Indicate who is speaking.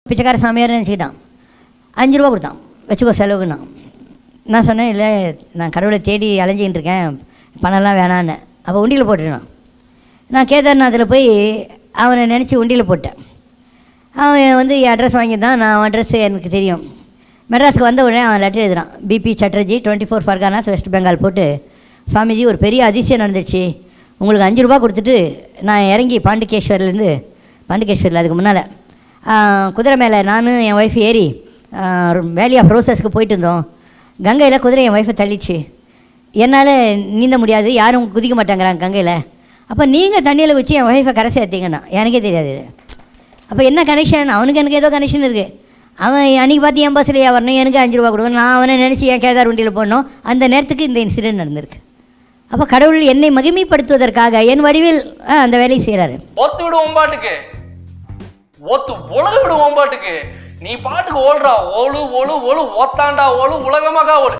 Speaker 1: பிச்சைக்கார சாமியார் நினச்சிக்கிட்டான் அஞ்சு ரூபா கொடுத்தான் வச்சுக்கோ செலவுக்குண்ணா நான் சொன்னேன் இல்லை நான் கடவுளை தேடி அலைஞ்சிக்கிட்டு இருக்கேன் பணம்லாம் வேணான்னு அப்போ உண்டியில் போட்டுருந்தான் நான் கேதார்நாத்தில் போய் அவனை நினச்சி உண்டியில் போட்டேன் அவன் வந்து என் அட்ரஸ் வாங்கியிருந்தான் நான் அவன் அட்ரஸ் எனக்கு தெரியும் மெட்ராஸுக்கு வந்த உடனே அவன் லெட்டர் எழுதுறான் B B Chatterjee twenty four Parganas west Bengal போட்டு சுவாமிஜி ஒரு பெரிய அதிசயம் நடந்துச்சு உங்களுக்கு அஞ்சு ரூபா கொடுத்துட்டு நான் இறங்கி பாண்டிகேஸ்வர்லேருந்து பாண்டிகேஸ்வரில் அதுக்கு முன்னால் குதிரை மேலே நானும் என் ஒய்ஃப் ஏறி வேலி ஆஃப் ரோசஸ்க்கு போயிட்டு இருந்தோம் கங்கையில் குதிரை என் ஒய்ஃபை தள்ளிச்சு என்னால் நீந்த முடியாது யாரும் குதிக்க மாட்டேங்கிறாங்க கங்கையில் அப்போ நீங்கள் தண்ணியில் வச்சு என் ஒய்ஃபை கரை சேர்த்தீங்கன்னா எனக்கே தெரியாது இது அப்போ என்ன கனெக்ஷன் அவனுக்கு எனக்கு ஏதோ கனெக்ஷன் இருக்குது அவன் அன்றைக்கி பார்த்து என் பஸ்ஸில் வரணும் எனக்கு அஞ்சு ரூபா கொடுக்கணும் நான் அவனை நினச்சி என் கேதார் வண்டியில் போடணும் அந்த நேரத்துக்கு இந்த இன்சிடென்ட் நடந்திருக்கு அப்போ கடவுள் என்னை மகிமைப்படுத்துவதற்காக என் வடிவில் ஆ, அந்த வேலையை செய்கிறாரு
Speaker 2: ஒத்து விடுவோம் பாட்டுக்கு ஒத்து உலக விடுவோம் பாட்டுக்கு நீ பாட்டுக்கு ஓடுறா ஓடு ஓடு ஓடு ஒத்தாண்டா ஓடு உலகமாக ஓடு